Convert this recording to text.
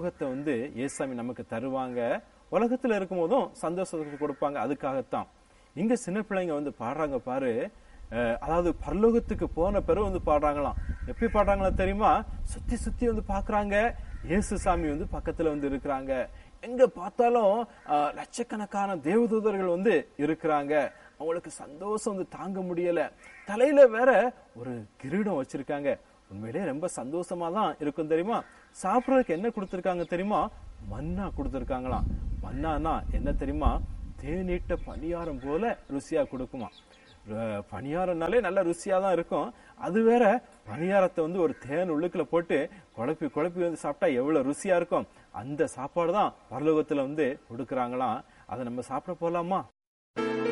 பரலோகத்தை வந்து ஏசாமி நமக்கு தருவாங்க உலகத்துல இருக்கும் போதும் சந்தோஷத்தை கொடுப்பாங்க அதுக்காகத்தான் இங்க சின்ன பிள்ளைங்க வந்து பாடுறாங்க பாரு அஹ், அதாவது பரலோகத்துக்கு போன பிறகு வந்து பாடுறாங்களாம் எப்படி பாடுறாங்களா தெரியுமா சுத்தி சுத்தி வந்து பாக்குறாங்க இயேசு சாமி வந்து பக்கத்துல வந்து இருக்கிறாங்க எங்க பார்த்தாலும் அஹ், லட்சக்கணக்கான தேவதூதர்கள் வந்து இருக்கிறாங்க அவங்களுக்கு சந்தோஷம் வந்து தாங்க முடியல தலையில வேற ஒரு கிரீடம் வச்சிருக்காங்க உண்மையிலேயே ரொம்ப சந்தோஷமா தான் இருக்கும் தெரியுமா சாப்பிடறதுக்கு என்ன கொடுத்திருக்காங்க தெரியுமா மன்னா கொடுத்திருக்காங்களாம் மன்னானா என்ன தெரியுமா தேநீட்ட பணியாரம் போல ருசியா கொடுக்குமா ர- பணியாரம்னாலே நல்ல ருசியா தான் இருக்கும் அது வேற பணியாரத்தை வந்து ஒரு தேன் உள்ளுக்குள்ள போட்டு குழப்பி குழப்பி வந்து சாப்பிட்டா எவ்வளவு ருசியா இருக்கும் அந்த சாப்பாடு தான் பரலோகத்துல வந்து கொடுக்கறாங்களாம் அதை நம்ம சாப்பிட போலாமா